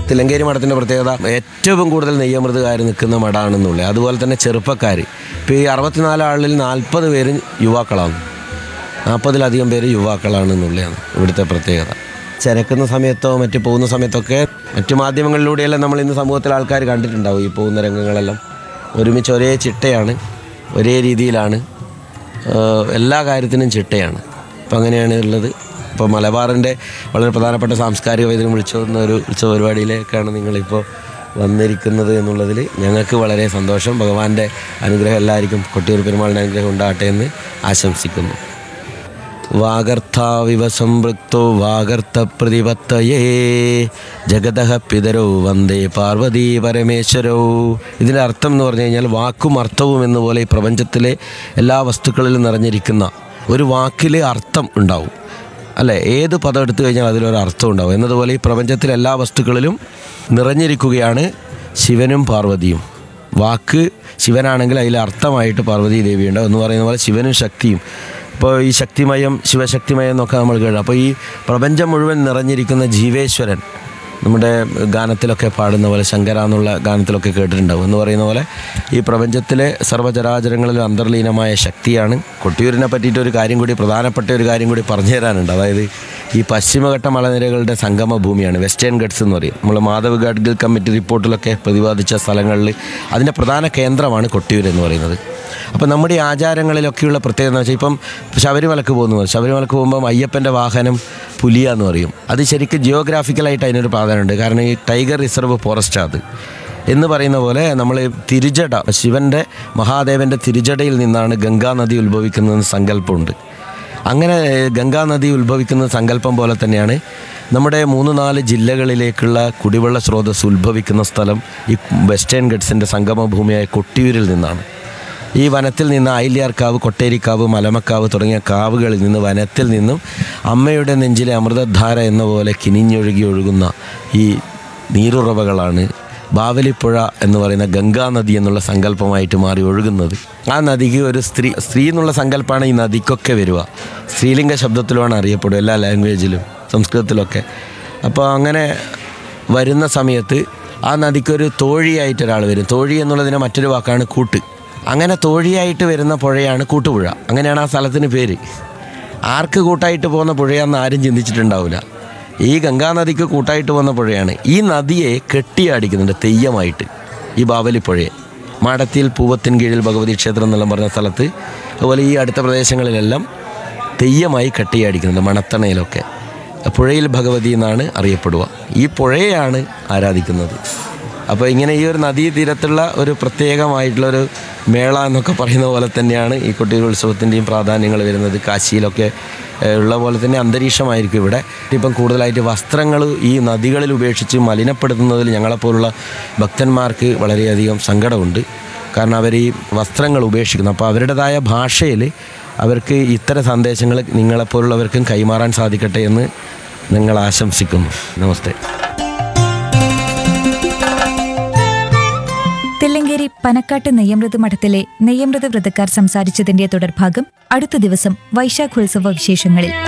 തിലങ്കേരി മഠത്തിൻ്റെ പ്രത്യേകത ഏറ്റവും കൂടുതൽ നെയ്യമൃതുകാർ നിൽക്കുന്ന മഠാണെന്നുള്ളത് അതുപോലെ തന്നെ ചെറുപ്പക്കാർ ഇപ്പോൾ ഈ അറുപത്തിനാല് ആളിൽ നാൽപ്പത് പേരും യുവാക്കളാണ് നാൽപ്പതിലധികം പേര് യുവാക്കളാണെന്നുള്ളതാണ് ഇവിടുത്തെ പ്രത്യേകത ചരക്കുന്ന സമയത്തോ മറ്റ് പോകുന്ന സമയത്തൊക്കെ മറ്റു മാധ്യമങ്ങളിലൂടെയെല്ലാം നമ്മൾ ഇന്ന് സമൂഹത്തിൽ ആൾക്കാർ കണ്ടിട്ടുണ്ടാവും ഈ പോകുന്ന രംഗങ്ങളെല്ലാം ഒരുമിച്ച് ഒരേ ചിട്ടയാണ് ഒരേ രീതിയിലാണ് ഏഹ് എല്ലാ കാര്യത്തിനും ചിട്ടയാണ് അപ്പം അങ്ങനെയാണ് ഉള്ളത് ഇപ്പോൾ മലബാറിൻ്റെ വളരെ പ്രധാനപ്പെട്ട സാംസ്കാരിക വൈദ്യം വിളിച്ചുവന്ന ഒരു ഉത്സവ പരിപാടിയിലേക്കാണ് നിങ്ങളിപ്പോൾ വന്നിരിക്കുന്നത് എന്നുള്ളതിൽ ഞങ്ങൾക്ക് വളരെ സന്തോഷം ഭഗവാന്റെ അനുഗ്രഹം എല്ലാവർക്കും കൊട്ടിയൂർ പെരുമാളിൻ്റെ അനുഗ്രഹം ഉണ്ടാകട്ടെ എന്ന് ആശംസിക്കുന്നു വാഗർത്ഥാവിവ സംപൃക്തോ വാഗർത്ത പ്രതിപത്തയേ ജഗതഃ പിതരോ വന്ദേ പാർവതീ പരമേശ്വരോ ഇതിൻ്റെ അർത്ഥം എന്ന് പറഞ്ഞു കഴിഞ്ഞാൽ വാക്കും അർത്ഥവും എന്നുപോലെ ഈ പ്രപഞ്ചത്തിലെ എല്ലാ വസ്തുക്കളിലും നിറഞ്ഞിരിക്കുന്ന ഒരു വാക്കിൽ അർത്ഥം ഉണ്ടാവും അല്ലേ ഏത് പദം എടുത്തു കഴിഞ്ഞാൽ അതിലൊരു അർത്ഥം ഉണ്ടാവും എന്നതുപോലെ ഈ പ്രപഞ്ചത്തിലെ എല്ലാ വസ്തുക്കളിലും നിറഞ്ഞിരിക്കുകയാണ് ശിവനും പാർവതിയും വാക്ക് ശിവനാണെങ്കിൽ അതിൽ അർത്ഥമായിട്ട് പാർവതി ദേവിയുണ്ട് എന്ന് പറയുന്ന പോലെ ശിവനും ശക്തിയും ഇപ്പോൾ ഈ ശക്തിമയം ശിവശക്തിമയം എന്നൊക്കെ നമ്മൾ കേട്ടു അപ്പോൾ ഈ പ്രപഞ്ചം മുഴുവൻ നിറഞ്ഞിരിക്കുന്ന ജീവേശ്വരൻ നമ്മുടെ ഗാനത്തിലൊക്കെ പാടുന്ന പോലെ ശങ്കര എന്നുള്ള ഗാനത്തിലൊക്കെ കേട്ടിട്ടുണ്ടാവും എന്ന് പറയുന്ന പോലെ ഈ പ്രപഞ്ചത്തിലെ സർവ്വചരാചരങ്ങളിലും അന്തർലീനമായ ശക്തിയാണ് കൊട്ടിയൂരിനെ പറ്റിയിട്ട് ഒരു കാര്യം കൂടി പ്രധാനപ്പെട്ട ഒരു കാര്യം കൂടി പറഞ്ഞു തരാനുണ്ട് അതായത് ഈ പശ്ചിമഘട്ട മലനിരകളുടെ സംഗമ ഭൂമിയാണ് വെസ്റ്റേൺ ഗഡ്സ് എന്ന് പറയും നമ്മൾ മാധവ് ഗഡ്ഗിൽ കമ്മിറ്റി റിപ്പോർട്ടിലൊക്കെ പ്രതിപാദിച്ച സ്ഥലങ്ങളിൽ അതിൻ്റെ പ്രധാന കേന്ദ്രമാണ് കൊട്ടിയൂർ എന്ന് പറയുന്നത് അപ്പോൾ നമ്മുടെ ഈ ആചാരങ്ങളിലൊക്കെയുള്ള പ്രത്യേകത എന്ന് വെച്ചാൽ ഇപ്പം ശബരിമലക്ക് പോകുന്നു ശബരിമലക്ക് പോകുമ്പം അയ്യപ്പൻ്റെ വാഹനം പുലിയ എന്ന് പറയും അത് ശരിക്കും ജിയോഗ്രാഫിക്കലായിട്ട് അതിനൊരു പ്രാധാന്യമുണ്ട് കാരണം ഈ ടൈഗർ റിസർവ് ഫോറസ്റ്റ് അത് എന്ന് പറയുന്ന പോലെ നമ്മൾ തിരുജട ശിവൻ്റെ മഹാദേവൻ്റെ തിരുജടയിൽ നിന്നാണ് ഗംഗാ നദി ഉത്ഭവിക്കുന്നതെന്ന് സങ്കല്പമുണ്ട് അങ്ങനെ ഗംഗാ നദി ഉത്ഭവിക്കുന്ന സങ്കല്പം പോലെ തന്നെയാണ് നമ്മുടെ മൂന്ന് നാല് ജില്ലകളിലേക്കുള്ള കുടിവെള്ള സ്രോതസ് ഉത്ഭവിക്കുന്ന സ്ഥലം ഈ വെസ്റ്റേൺ ഗഡ്സിൻ്റെ സംഗമ ഭൂമിയായ കൊട്ടിയൂരിൽ നിന്നാണ് ഈ വനത്തിൽ നിന്ന് ആയില്യാർക്കാവ് കൊട്ടേരിക്കാവ് മലമക്കാവ് തുടങ്ങിയ കാവുകളിൽ നിന്ന് വനത്തിൽ നിന്നും അമ്മയുടെ നെഞ്ചിലെ അമൃതധാര എന്ന പോലെ കിനിഞ്ഞൊഴുകി ഒഴുകുന്ന ഈ നീരുറവകളാണ് ബാവലിപ്പുഴ എന്ന് പറയുന്ന ഗംഗാ നദി എന്നുള്ള സങ്കല്പമായിട്ട് മാറി ഒഴുകുന്നത് ആ നദിക്ക് ഒരു സ്ത്രീ സ്ത്രീ എന്നുള്ള സങ്കല്പമാണ് ഈ നദിക്കൊക്കെ വരിക സ്ത്രീലിംഗ ശബ്ദത്തിലുമാണ് അറിയപ്പെടുക എല്ലാ ലാംഗ്വേജിലും സംസ്കൃതത്തിലൊക്കെ അപ്പോൾ അങ്ങനെ വരുന്ന സമയത്ത് ആ നദിക്കൊരു തോഴിയായിട്ട് ഒരാൾ വരും തോഴി എന്നുള്ളതിന് മറ്റൊരു വാക്കാണ് കൂട്ട് അങ്ങനെ തോഴിയായിട്ട് വരുന്ന പുഴയാണ് കൂട്ടുപുഴ അങ്ങനെയാണ് ആ സ്ഥലത്തിന് പേര് ആർക്ക് കൂട്ടായിട്ട് പോകുന്ന പുഴയാന്ന് ആരും ചിന്തിച്ചിട്ടുണ്ടാവില്ല ഈ ഗംഗാനദിക്ക് കൂട്ടായിട്ട് പോകുന്ന പുഴയാണ് ഈ നദിയെ കെട്ടിയാടിക്കുന്നുണ്ട് തെയ്യമായിട്ട് ഈ ബാവലി പുഴയെ മാടത്തിൽ പൂവത്തിൻ കീഴിൽ ഭഗവതി ക്ഷേത്രം എന്നെല്ലാം പറഞ്ഞ സ്ഥലത്ത് അതുപോലെ ഈ അടുത്ത പ്രദേശങ്ങളിലെല്ലാം തെയ്യമായി കെട്ടിയാടിക്കുന്നുണ്ട് മണത്തണയിലൊക്കെ പുഴയിൽ ഭഗവതി എന്നാണ് അറിയപ്പെടുക ഈ പുഴയെയാണ് ആരാധിക്കുന്നത് അപ്പോൾ ഇങ്ങനെ ഈ ഒരു നദീ തീരത്തുള്ള ഒരു പ്രത്യേകമായിട്ടുള്ളൊരു മേള എന്നൊക്കെ പറയുന്ന പോലെ തന്നെയാണ് ഈ കൊട്ടിയൂർ ഉത്സവത്തിൻ്റെയും പ്രാധാന്യങ്ങൾ വരുന്നത് കാശിയിലൊക്കെ ഏഹ്, ഉള്ള പോലെ തന്നെ അന്തരീക്ഷമായിരിക്കും ഇവിടെ ഇപ്പം കൂടുതലായിട്ട് വസ്ത്രങ്ങൾ ഈ നദികളിൽ ഉപേക്ഷിച്ച് മലിനപ്പെടുത്തുന്നതിൽ ഞങ്ങളെപ്പോലുള്ള ഭക്തന്മാർക്ക് വളരെയധികം സങ്കടമുണ്ട് കാരണം അവർ ഈ വസ്ത്രങ്ങൾ ഉപേക്ഷിക്കുന്നു അപ്പോൾ അവരുടേതായ ഭാഷയിൽ അവർക്ക് ഇത്തരം സന്ദേശങ്ങൾ നിങ്ങളെപ്പോലുള്ളവർക്കും കൈമാറാൻ സാധിക്കട്ടെ എന്ന് ഞങ്ങൾ ആശംസിക്കുന്നു നമസ്തേ തില്ലങ്കേരി പനക്കാട്ട് നെയ്യമൃത് മഠത്തിലെ നെയ്യമൃത് വ്രതക്കാർ സംസാരിച്ചതിന്റെ തുടർഭാഗം അടുത്ത ദിവസം വൈശാഖോത്സവ വിശേഷങ്ങളിൽ